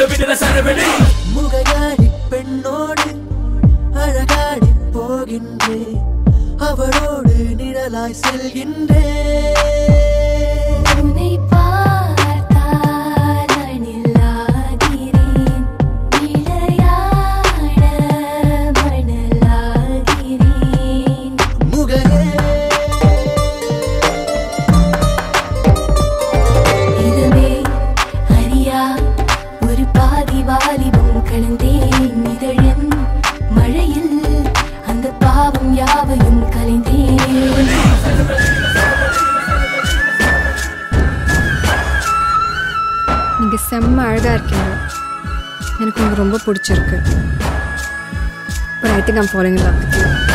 விடுற சரவெளி முகையாடி பெண்ணோடு அழகாடி போகின்றேன் அவளோடு நிழலாய் செல்கின்றேன் உன்னை பார்த்தால் அணிலாகிறேன் விளையாட மணலாகிறேன் முகையே இதுவே அறியா ஒரு பாதி வாலிபம் கலந்தேன் இதழன் மழையில் அந்த பாவம் யாவையும் கலைந்தேன் நீங்கள் செம்ம அழகாக இருக்கீங்க எனக்கு உங்களுக்கு ரொம்ப பிடிச்சிருக்கு but I think I'm following love with you